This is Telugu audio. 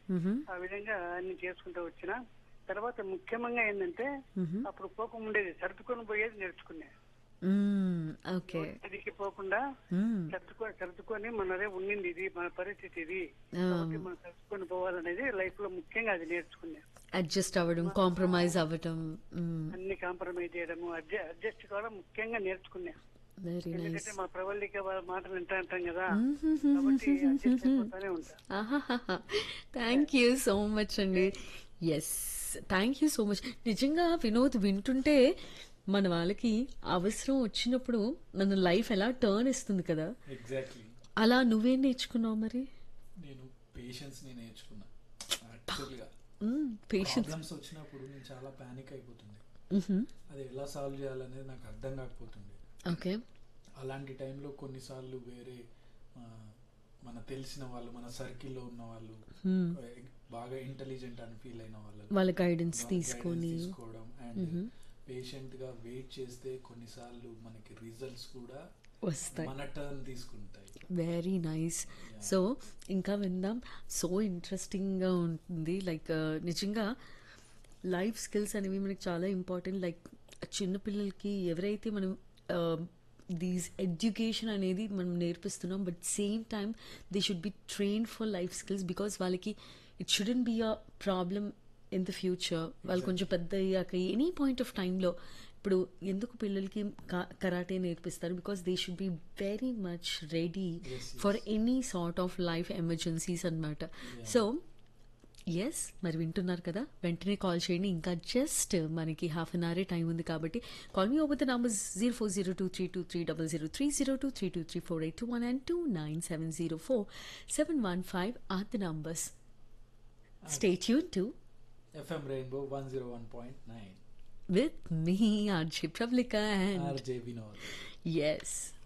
ఆ విధంగా అన్ని చేసుకుంటూ వచ్చిన తర్వాత ముఖ్యంగా ఏంటంటే అప్పుడు కోపం ఉండేది సర్దుకొని పోయేది నేర్చుకున్నా ఓకే అదికి పోకుండా సర్దుకో సర్దుకొని మనదే ఉండింది ఇది మన పరిస్థితి ఇది కాబట్టి మనం సర్దుకొని పోవాలనేది లైఫ్ లో ముఖ్యంగా అది నేర్చుకున్నా అడ్జస్ట్ అవ్వడం కాంప్రమైజ్ అవ్వడం అన్ని కాంప్రమైజ్ చేయడము అడ్జస్ట్ కావడం ముఖ్యంగా నేర్చుకున్నా వెరీ నైస్ ఎందుకంటే మా ప్రవల్లిక వాళ్ళ మాటలు వింటా అంటాం కదా కాబట్టి adjust అయిపోతానే ఉంటా థ్యాంక్ యూ సో మచ్ అండి yes thank you so much నిజంగా వినోద్ వింటుంటే మన వాళ్ళకి అవసరం వచ్చినప్పుడు మన లైఫ్ ఎలా టర్న్ ఇస్తుంది కదా ఎగ్జాక్ట్లీ అలా నువ్వేం నేర్చుకున్నావు మరి నేను పేషెన్స్ ని నేర్చుకున్నా యాక్చువల్గా పేషెన్స్ ప్రాబ్లమ్స్ వచ్చినప్పుడు నేను చాలా ప్యానిక్ అయిపోతుంది అది ఎలా సాల్వ్ చేయాలనేది నాకు అర్థం కాకపోతుంది ఓకే అలాంటి టైంలో కొన్నిసార్లు వేరే ఆ, మన తెలిసిన వాళ్ళు మన సర్కిల్లో ఉన్న వాళ్ళు బాగా ఇంటెలిజెంట్ అని ఫీల్ అయిన వాళ్ళు వాళ్ళ గైడెన్స్ వాళ్ళ తీసుకొని guidance తీసుకోవడం అండ్ పేషెంట్ గా వెయిట్ చేస్తే కొన్నిసార్లు మనకి రిజల్ట్స్ కూడా వస్తాయి మన టర్న్ తీసుకుంటాయి వెరీ నైస్ సో ఇంకా విందాం సో ఇంట్రెస్టింగ్గా ఉంటుంది లైక్ నిజంగా లైఫ్ స్కిల్స్ అనేవి మనకి చాలా ఇంపార్టెంట్ లైక్ చిన్నపిల్లలకి ఎవరైతే మనం దీస్ ఎడ్యుకేషన్ అనేది మనం నేర్పిస్తున్నాం but same time they should be train for life skills because వాళ్ళకి it shouldn't be a problem in the future వాళ్ళు కొంచెం పెద్ద అయ్యాక ఎనీ పాయింట్ ఆఫ్ టైంలో ఇప్పుడు ఎందుకు పిల్లలకి కరాటే నేర్పిస్తారు because they should be very much ready for any sort of life emergencies అనమాట సో ఎస్ మరి వింటున్నారు కదా వెంటనే కాల్ చేయండి ఇంకా జస్ట్ మనకి హాఫ్ అన్ అవరే టైం ఉంది కాబట్టి call me over the number zero four zero two three two three double zero three zero two three two three four eight two one and two nine seven zero four seven one five or the numbers stay tune to FM rainbow one zero one point nine with me, Archie Pravlika, and RJ Vinod yes,